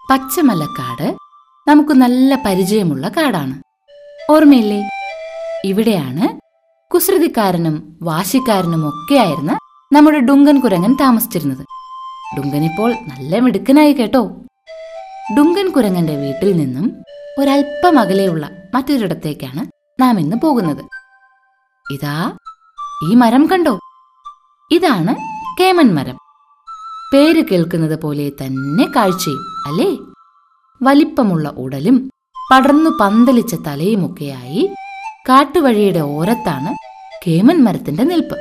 പച്ചമലക്കാട് നമുക്ക് നല്ല പരിചയമുള്ള കാടാണ് ഓർമ്മയില്ലേ ഇവിടെയാണ് കുസൃതിക്കാരനും വാശിക്കാരനും ഒക്കെയായിരുന്ന നമ്മുടെ ഡുങ്കൻ കുരങ്ങൻ താമസിച്ചിരുന്നത് ഡുങ്കൻ ഇപ്പോൾ നല്ല മിടുക്കനായി കേട്ടോ ഡുങ്കൻ കുരങ്ങന്റെ വീട്ടിൽ നിന്നും ഒരല്പം അകലെയുള്ള മറ്റൊരിടത്തേക്കാണ് നാം ഇന്ന് പോകുന്നത് ഇതാ ഈ മരം കണ്ടോ ഇതാണ് കേമൻ മരം പേര് കേൾക്കുന്നത് പോലെ തന്നെ കാഴ്ചയും അല്ലേ വലിപ്പമുള്ള ഉടലും പടർന്നു പന്തലിച്ച തലയുമൊക്കെയായി കാട്ടുവഴിയുടെ ഓരത്താണ് കേമൻ മരത്തിന്റെ നിൽപ്പ്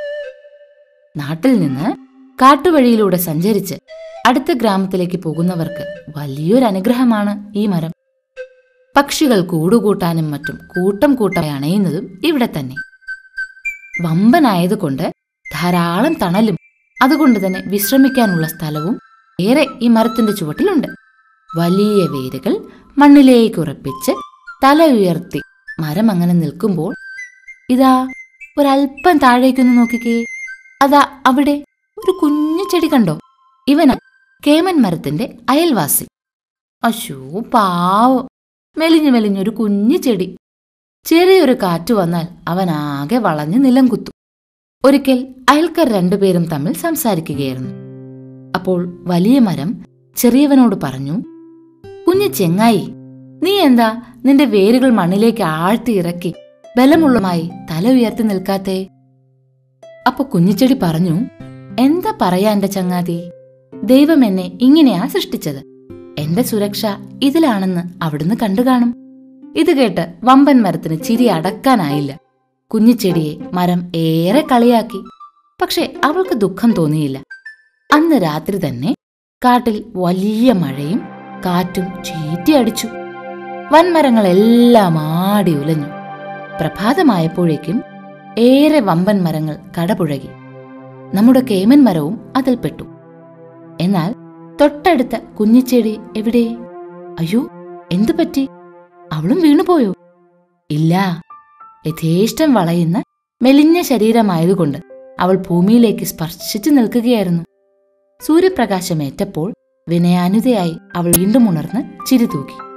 നാട്ടിൽ നിന്ന് കാട്ടുവഴിയിലൂടെ സഞ്ചരിച്ച് അടുത്ത ഗ്രാമത്തിലേക്ക് പോകുന്നവർക്ക് വലിയൊരു അനുഗ്രഹമാണ് ഈ മരം പക്ഷികൾ കൂടുകൂട്ടാനും മറ്റും കൂട്ടം കൂട്ടമായി അണയുന്നതും ഇവിടെ തന്നെ വമ്പനായതുകൊണ്ട് ധാരാളം തണലും അതുകൊണ്ട് തന്നെ വിശ്രമിക്കാനുള്ള സ്ഥലവും ഏറെ ഈ മരത്തിന്റെ ചുവട്ടിലുണ്ട് വലിയ വേരുകൾ മണ്ണിലേക്ക് ഉറപ്പിച്ച് തല ഉയർത്തി മരം അങ്ങനെ നിൽക്കുമ്പോൾ ഇതാ ഒരല്പം താഴേക്കൊന്ന് നോക്കിക്കേ അതാ അവിടെ ഒരു കുഞ്ഞു ചെടി കണ്ടോ ഇവന കേമൻ മരത്തിന്റെ അയൽവാസി അശോ പാവം മെലിഞ്ഞു മെലിഞ്ഞൊരു കുഞ്ഞു ചെടി ചെറിയൊരു കാറ്റ് വന്നാൽ അവൻ ആകെ വളഞ്ഞ് നിലം കുത്തും ഒരിക്കൽ അയൽക്കാർ രണ്ടുപേരും തമ്മിൽ സംസാരിക്കുകയായിരുന്നു അപ്പോൾ വലിയ മരം ചെറിയവനോട് പറഞ്ഞു കുഞ്ഞു ചെങ്ങായി നീ എന്താ നിന്റെ വേരുകൾ മണ്ണിലേക്ക് ആഴ്ത്തി ഇറക്കി ബലമുള്ളമായി തല ഉയർത്തി നിൽക്കാത്തേ അപ്പൊ കുഞ്ഞിച്ചെടി പറഞ്ഞു എന്താ പറയാ എന്റെ ചങ്ങാതി ദൈവം എന്നെ ഇങ്ങനെയാ സൃഷ്ടിച്ചത് എന്റെ സുരക്ഷ ഇതിലാണെന്ന് അവിടുന്ന് കണ്ടു കാണും ഇത് കേട്ട് വമ്പൻ മരത്തിന് ചിരി അടക്കാനായില്ല കുഞ്ഞിച്ചെടിയെ മരം ഏറെ കളിയാക്കി പക്ഷെ അവൾക്ക് ദുഃഖം തോന്നിയില്ല അന്ന് രാത്രി തന്നെ കാട്ടിൽ വലിയ മഴയും കാറ്റും ചീറ്റിയടിച്ചു വൻമരങ്ങളെല്ലാം ആടി ഉലഞ്ഞു പ്രഭാതമായപ്പോഴേക്കും ഏറെ വമ്പൻ മരങ്ങൾ കടപുഴകി നമ്മുടെ കേമൻ മരവും അതിൽപ്പെട്ടു എന്നാൽ തൊട്ടടുത്ത കുഞ്ഞിച്ചെടി എവിടെ അയ്യോ എന്തു പറ്റി അവളും വീണുപോയോ ഇല്ല യഥേഷ്ടം വളയുന്ന മെലിഞ്ഞ ശരീരമായതുകൊണ്ട് അവൾ ഭൂമിയിലേക്ക് സ്പർശിച്ചു നിൽക്കുകയായിരുന്നു സൂര്യപ്രകാശമേറ്റപ്പോൾ വിനയാനുതയായി അവൾ വീണ്ടും ഉണർന്ന് ചിരി തൂക്കി